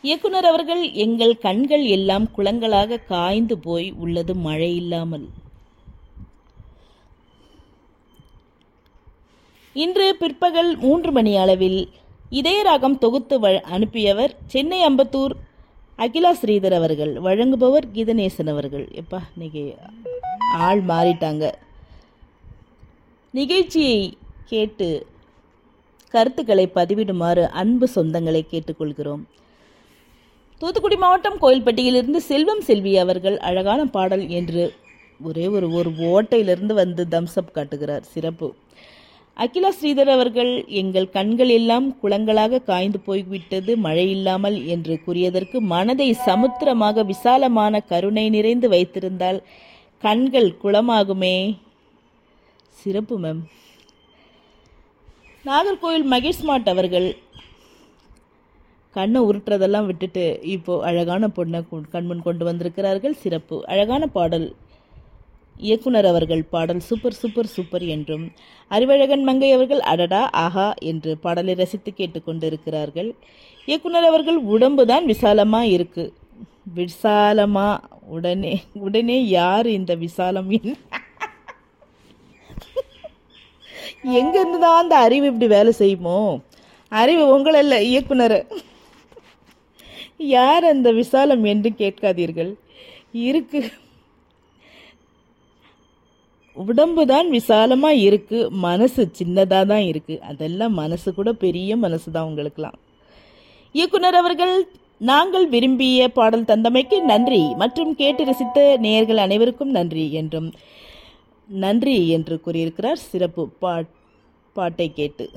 இயக்குனர் அவர்கள் எங்கள் கண்கள் எல்லாம் குளங்களாக காய்ந்து போய் உள்ளது மழை இல்லாமல் இன்று பிற்பகல் மூன்று மணி அளவில் இதயராகம் தொகுத்து வ- அனுப்பியவர் சென்னை அம்பத்தூர் அகிலா ஸ்ரீதர் அவர்கள் வழங்குபவர் கீதநேசன் அவர்கள் எப்பா இன்னைக்கு ஆள் மாறிட்டாங்க நிகழ்ச்சியை கேட்டு கருத்துக்களை பதிவிடுமாறு அன்பு சொந்தங்களை கேட்டுக்கொள்கிறோம் தூத்துக்குடி மாவட்டம் கோயில்பட்டியிலிருந்து செல்வம் செல்வி அவர்கள் அழகான பாடல் என்று ஒரே ஒரு ஒரு ஓட்டையிலிருந்து வந்து தம்ஸ்அப் காட்டுகிறார் சிறப்பு அகிலா ஸ்ரீதர் அவர்கள் எங்கள் கண்கள் எல்லாம் குளங்களாக காய்ந்து போய்விட்டது மழை இல்லாமல் என்று கூறியதற்கு மனதை சமுத்திரமாக விசாலமான கருணை நிறைந்து வைத்திருந்தால் கண்கள் குளமாகுமே சிறப்பு மேம் நாகர்கோவில் மகேஷ் ஸ்மார்ட் அவர்கள் கண்ணை உருட்டுறதெல்லாம் விட்டுட்டு இப்போ அழகான பொண்ணை கொ- கண்முன் கொண்டு வந்திருக்கிறார்கள் சிறப்பு அழகான பாடல் இயக்குனர் அவர்கள் பாடல் சூப்பர் சூப்பர் சூப்பர் என்றும் அறிவழகன் மங்கை அவர்கள் அடடா ஆஹா என்று பாடலை ரசித்து கேட்டுக்கொண்டிருக்கிறார்கள் இயக்குனர் அவர்கள் உடம்பு தான் விசாலமா இருக்கு விசாலமா உடனே உடனே யார் இந்த விசாலம் என்ன எங்க இருந்து தான் அந்த அறிவு இப்படி வேலை செய்யுமோ அறிவு உங்களை இல்லை இயக்குனர் யார் அந்த விசாலம் என்று கேட்காதீர்கள் இருக்கு உடம்பு தான் விசாலமா இருக்கு மனசு சின்னதா தான் இருக்கு அதெல்லாம் மனசு கூட பெரிய மனசு தான் உங்களுக்குலாம் இயக்குனர் அவர்கள் நாங்கள் விரும்பிய பாடல் தந்தமைக்கு நன்றி மற்றும் கேட்டு ரசித்த நேயர்கள் அனைவருக்கும் நன்றி என்றும் நன்றி என்று கூறியிருக்கிறார் சிறப்பு பாட் பாட்டை கேட்டு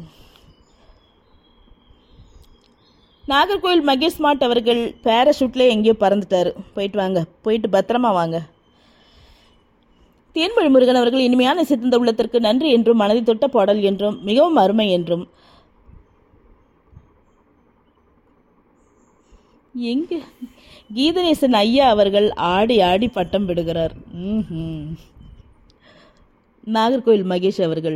நாகர்கோவில் மகேஷ் ஸ்மார்ட் அவர்கள் பேராஷூட்ல எங்கேயோ பறந்துட்டாரு போயிட்டு வாங்க போயிட்டு பத்திரமா வாங்க தேன்மொழி முருகன் அவர்கள் இனிமையான சித்தந்த உள்ளத்திற்கு நன்றி என்றும் மனதை தொட்ட பாடல் என்றும் மிகவும் அருமை என்றும் எங்க கீதநேசன் ஐயா அவர்கள் ஆடி ஆடி பட்டம் விடுகிறார் ம்ஹும். நாகர்கோவில் மகேஷ் அவர்கள்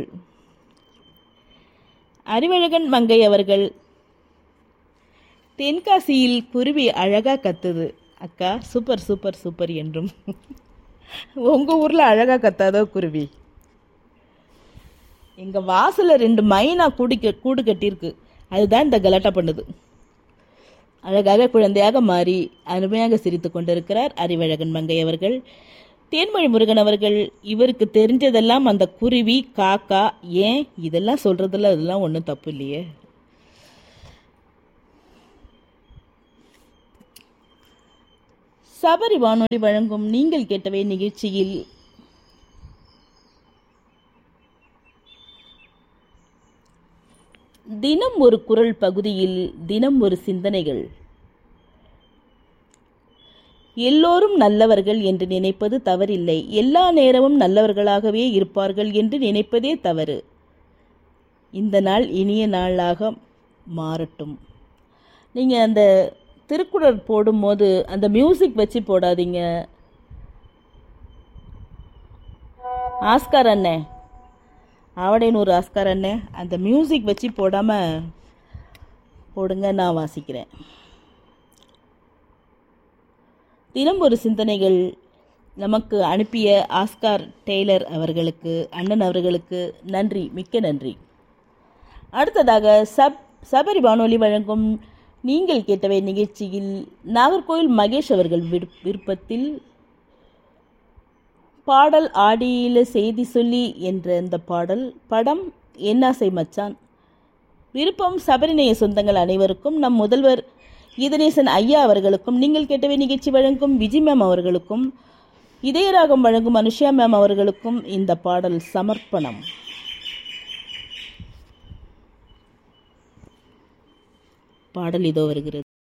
அறிவழகன் மங்கை அவர்கள் தென்காசியில் குருவி அழகா கத்துது அக்கா சூப்பர் சூப்பர் சூப்பர் என்றும் உங்க ஊர்ல அழகா கத்தாதோ குருவி எங்க வாசல்ல ரெண்டு மைனா கூடி க- கூடு கட்டியிருக்கு அதுதான் இந்த கலாட்டா பண்ணுது அழகாக குழந்தையாக மாறி அருமையாக சிரித்து கொண்டிருக்கிறார் அறிவழகன் மங்கை அவர்கள் தேன்மொழி முருகன் அவர்கள் இவருக்கு தெரிஞ்சதெல்லாம் அந்த குருவி காக்கா ஏன் இதெல்லாம் சொல்றதுல அதெல்லாம் ஒன்றும் தப்பு இல்லையே சபரி வானொலி வழங்கும் நீங்கள் கேட்டவை நிகழ்ச்சியில் தினம் ஒரு குரல் பகுதியில் தினம் ஒரு சிந்தனைகள் எல்லோரும் நல்லவர்கள் என்று நினைப்பது தவறில்லை எல்லா நேரமும் நல்லவர்களாகவே இருப்பார்கள் என்று நினைப்பதே தவறு இந்த நாள் இனிய நாளாக மாறட்டும் நீங்கள் அந்த திருக்குறள் போடும்போது அந்த மியூசிக் வச்சு போடாதீங்க ஆஸ்கார் அண்ணே ஆவடைன்னு ஒரு ஆஸ்கார் அண்ணே அந்த மியூசிக் வச்சு போடாமல் போடுங்க நான் வாசிக்கிறேன் தினம் ஒரு சிந்தனைகள் நமக்கு அனுப்பிய ஆஸ்கார் டெய்லர் அவர்களுக்கு அண்ணன் அவர்களுக்கு நன்றி மிக்க நன்றி அடுத்ததாக சப் சபரி வானொலி வழங்கும் நீங்கள் கேட்டவை நிகழ்ச்சியில் நாகர்கோவில் மகேஷ் அவர்கள் விரு- விருப்பத்தில் பாடல் ஆடியில செய்தி சொல்லி என்ற இந்த பாடல் படம் என்னாசை மச்சான் விருப்பம் சபரிநேய சொந்தங்கள் அனைவருக்கும் நம் முதல்வர் கீதநேசன் ஐயா அவர்களுக்கும் நீங்கள் கேட்டவை நிகழ்ச்சி வழங்கும் விஜய் மேம் அவர்களுக்கும் இதயராகம் வழங்கும் அனுஷா மேம் அவர்களுக்கும் இந்த பாடல் சமர்ப்பணம் பாடல் இதோ வருகிறது